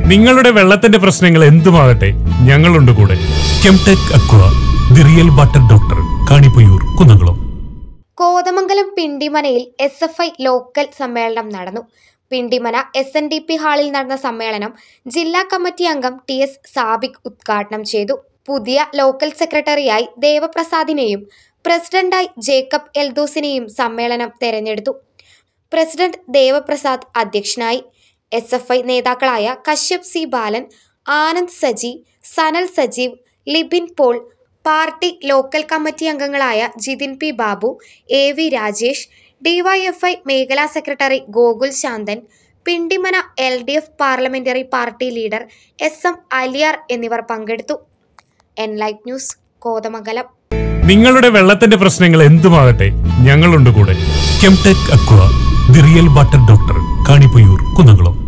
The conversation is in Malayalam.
നിങ്ങളുടെ വെള്ളത്തിന്റെ പ്രശ്നങ്ങൾ എന്തുമാകട്ടെ ഞങ്ങളുണ്ട് കൂടെ Chemtech Aqua the real water doctor Kanipayyur Kunnamkulam Kothamangalam പിണ്ടിമനയിൽ എസ് എഫ് ഐ ലോക്കൽ സമ്മേളനം നടന്നു Pindimana S N D P ഹാളിൽ നടന്ന സമ്മേളനം ജില്ലാ കമ്മിറ്റി അംഗം ടി എസ് സാബിക് ഉദ്ഘാടനം ചെയ്തു പുതിയ ലോക്കൽ സെക്രട്ടറിയായി ദേവപ്രസാദിനെയും പ്രസിഡന്റായി ജേക്കബ് എൽദോസിനെയും സമ്മേളനം തെരഞ്ഞെടുത്തു പ്രസിഡന്റ് ദേവപ്രസാദ് അധ്യക്ഷനായി എസ് എഫ് ഐ നേതാക്കളായ Kashyap C Balan Anand Saji Sanal Sajeev Libin Paul party local committee അംഗങ്ങളായ Jithin P Babu A V Rajesh DYFI മേഖലാ secretary Gokul Shanthan Pindimana L D F parliamentary party leader S M Aliyar എന്നിവർ പങ്കെടുത്തു എൻലൈറ്റ് ന്യൂസ് കോതമംഗലം നിങ്ങളുടെ വെള്ളത്തിന്റെ പ്രശ്നങ്ങൾ എന്തുമാകട്ടെ ഞങ്ങളുണ്ട് കൂടെ Chemtech Aqua the real water doctor Kanipayyur Kunnamkulam